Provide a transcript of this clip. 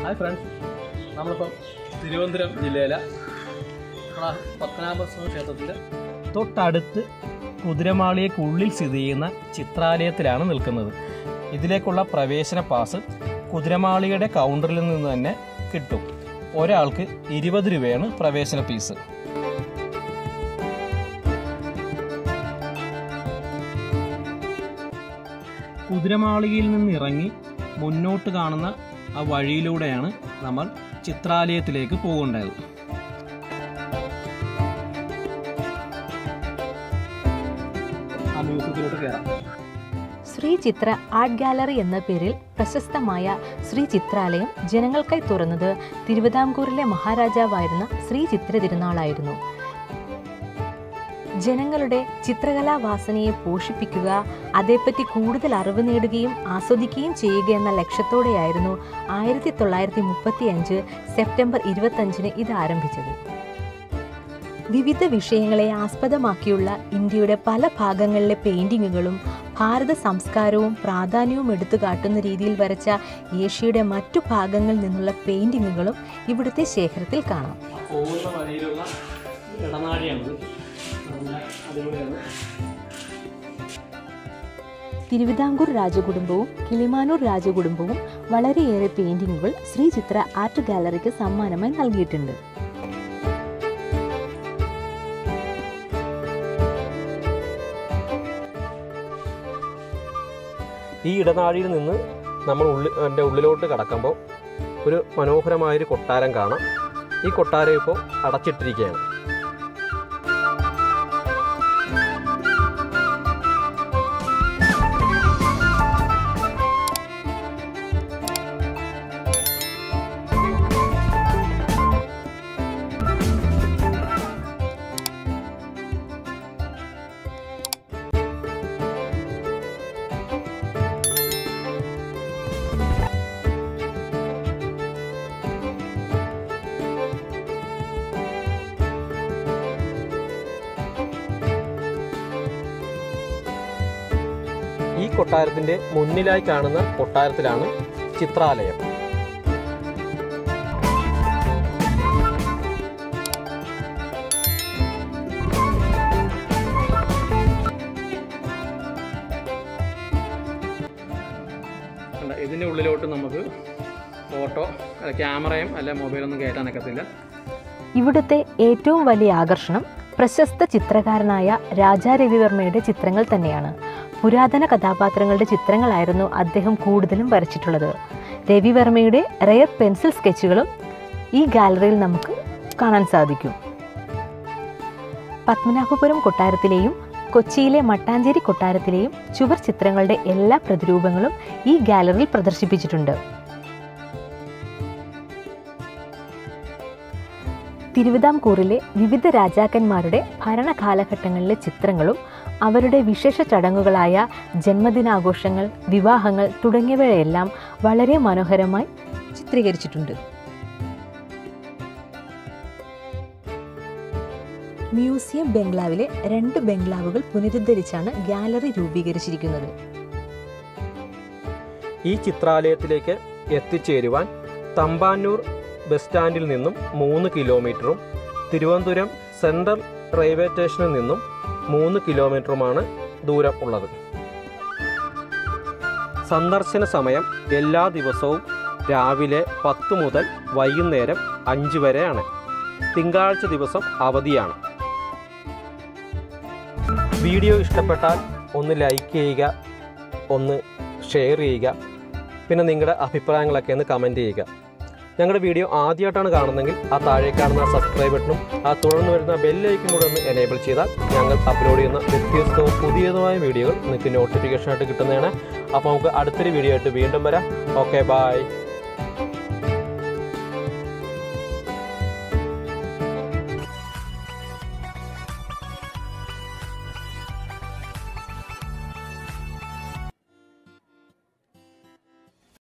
hi friends നമ്മളിപ്പം തിരുവനന്തപുരം ജില്ലയിലെ നമ്മളെ പത്മനാഭസ്വാമി ക്ഷേത്രത്തിൻ്റെ തൊട്ടടുത്ത് കുതിരമാളിയേക്കുള്ളിൽ സ്ഥിതി ചെയ്യുന്ന ചിത്രാലയത്തിലാണ് നിൽക്കുന്നത് ഇതിലേക്കുള്ള പ്രവേശന പാസ് കുതിരമാളിയുടെ കൗണ്ടറിൽ നിന്ന് തന്നെ കിട്ടും ഒരാൾക്ക് ഇരുപത് രൂപയാണ് പ്രവേശന ഫീസ് കുതിരമാളികയിൽ നിന്ന് ഇറങ്ങി മുന്നോട്ട് കാണുന്ന ആ വഴിയിലൂടെയാണ് നമ്മൾ ചിത്രാലയത്തിലേക്ക് പോകേണ്ടത് ആ മ്യൂസിയത്തിലോട്ട് കയറാം ശ്രീ ചിത്ര ആർട്ട് ഗാലറി എന്ന പേരിൽ പ്രശസ്തമായ ശ്രീ ചിത്രാലയം ജനങ്ങൾക്കായി തുറന്നത് തിരുവിതാംകൂറിലെ മഹാരാജാവായിരുന്ന ശ്രീ ചിത്ര തിരുനാളായിരുന്നു ജനങ്ങളുടെ ചിത്രകലാ വാസനയെ പോഷിപ്പിക്കുക അതേപ്പറ്റി കൂടുതൽ അറിവ് നേടുകയും ആസ്വദിക്കുകയും ചെയ്യുക എന്ന ലക്ഷ്യത്തോടെയായിരുന്നു ആയിരത്തി തൊള്ളായിരത്തി മുപ്പത്തി അഞ്ച് സെപ്റ്റംബർ ഇരുപത്തഞ്ചിന് ഇത് ആരംഭിച്ചത് വിവിധ വിഷയങ്ങളെ ആസ്പദമാക്കിയുള്ള ഇന്ത്യയുടെ പല ഭാഗങ്ങളിലെ പെയിന്റിങ്ങുകളും ഭാരത സംസ്കാരവും പ്രാധാന്യവും എടുത്തു കാട്ടുന്ന രീതിയിൽ വരച്ച ഏഷ്യയുടെ മറ്റു ഭാഗങ്ങളിൽ നിന്നുള്ള പെയിന്റിങ്ങുകളും ഇവിടുത്തെ ശേഖരത്തിൽ കാണാം പോകുന്ന വഴിയിലുള്ള ഇടനാഴിയാണിത് നല്ല അടിപൊളിയാണ് തിരുവിതാംകൂർ രാജകുടുംബവും കിളിമാനൂർ രാജകുടുംബവും വളരെയേറെ പെയിന്റിങ്ങുകൾ ശ്രീ ചിത്ര ആർട്ട് ഗാലറിക്ക് സമ്മാനമായി നൽകിയിട്ടുണ്ട് ഈ ഇടനാഴിയിൽ നിന്ന് നമ്മൾ ഉള്ളിൽ എൻ്റെ ഉള്ളിലോട്ട് കടക്കുമ്പോൾ ഒരു മനോഹരമായൊരു കൊട്ടാരം കാണാം ഈ കൊട്ടാരം ഇപ്പോൾ അടച്ചിട്ടിരിക്കുകയാണ് ഈ കൊട്ടാരത്തിൻ്റെ മുന്നിലായി കാണുന്ന കൊട്ടാരത്തിലാണ് ചിത്രാലയം കണ്ട, ഇതിൻ്റെ ഉള്ളിലോട്ട് നമുക്ക് ഫോട്ടോ അല്ല ക്യാമറയും അല്ല മൊബൈലൊന്നും കയറ്റാനൊക്കത്തില്ല ഇവിടുത്തെ ഏറ്റവും വലിയ ആകർഷണം പ്രശസ്ത ചിത്രകാരനായ രാജാ രവിവർമ്മയുടെ ചിത്രങ്ങൾ തന്നെയാണ് പുരാതന കഥാപാത്രങ്ങളുടെ ചിത്രങ്ങളായിരുന്നു അദ്ദേഹം കൂടുതലും വരച്ചിട്ടുള്ളത് രവിവർമ്മയുടെ റെയർ പെൻസിൽ സ്കെച്ചുകളും ഈ ഗാലറിയിൽ നമുക്ക് കാണാൻ സാധിക്കും പത്മനാഭപുരം കൊട്ടാരത്തിലെയും കൊച്ചിയിലെ മട്ടാഞ്ചേരി കൊട്ടാരത്തിലെയും ചുവർ ചിത്രങ്ങളുടെ എല്ലാ പ്രതിരൂപങ്ങളും ഈ ഗാലറിയിൽ പ്രദർശിപ്പിച്ചിട്ടുണ്ട് തിരുവിതാംകൂറിലെ വിവിധ രാജാക്കന്മാരുടെ ഭരണകാലഘട്ടങ്ങളിലെ ചിത്രങ്ങളും അവരുടെ വിശേഷ ചടങ്ങുകളായ ജന്മദിനാഘോഷങ്ങൾ വിവാഹങ്ങൾ തുടങ്ങിയവയെല്ലാം വളരെ മനോഹരമായി ചിത്രീകരിച്ചിട്ടുണ്ട് മ്യൂസിയം ബംഗ്ലാവിലെ രണ്ട് ബംഗ്ലാവുകൾ പുനരുദ്ധരിച്ചാണ് ഗാലറി രൂപീകരിച്ചിരിക്കുന്നത് ഈ ചിത്രാലയത്തിലേക്ക് എത്തിച്ചേരുവാൻ തമ്പാനൂർ ബസ് സ്റ്റാൻഡിൽ നിന്നും മൂന്ന് കിലോമീറ്ററും തിരുവനന്തപുരം സെൻട്രൽ റെയിൽവേ സ്റ്റേഷനിൽ നിന്നും മൂന്ന് കിലോമീറ്ററുമാണ് ദൂരം ഉള്ളത് സന്ദർശന സമയം എല്ലാ ദിവസവും രാവിലെ പത്ത് മുതൽ വൈകുന്നേരം അഞ്ച് വരെയാണ് തിങ്കളാഴ്ച ദിവസം അവധിയാണ് വീഡിയോ ഇഷ്ടപ്പെട്ടാൽ ഒന്ന് ലൈക്ക് ചെയ്യുക ഒന്ന് ഷെയർ ചെയ്യുക പിന്നെ നിങ്ങളുടെ അഭിപ്രായങ്ങളൊക്കെ ഒന്ന് കമൻറ്റ് ചെയ്യുക ഞങ്ങളുടെ വീഡിയോ ആദ്യമായിട്ടാണ് കാണുന്നതെങ്കിൽ ആ താഴെ കാണുന്ന സബ്സ്ക്രൈബ് ബട്ടണും ആ തുടർന്ന് വരുന്ന ബെല്ലൈക്കും കൂടെ ഒന്ന് എനേബിൾ ചെയ്താൽ ഞങ്ങൾ അപ്ലോഡ് ചെയ്യുന്ന വ്യത്യസ്തവും പുതിയതുമായ വീഡിയോകൾ നിങ്ങൾക്ക് നോട്ടിഫിക്കേഷനായിട്ട് കിട്ടുന്നതാണ് അപ്പോൾ നമുക്ക് അടുത്തൊരു വീഡിയോ ആയിട്ട് വീണ്ടും വരാം ഓക്കെ ബായ്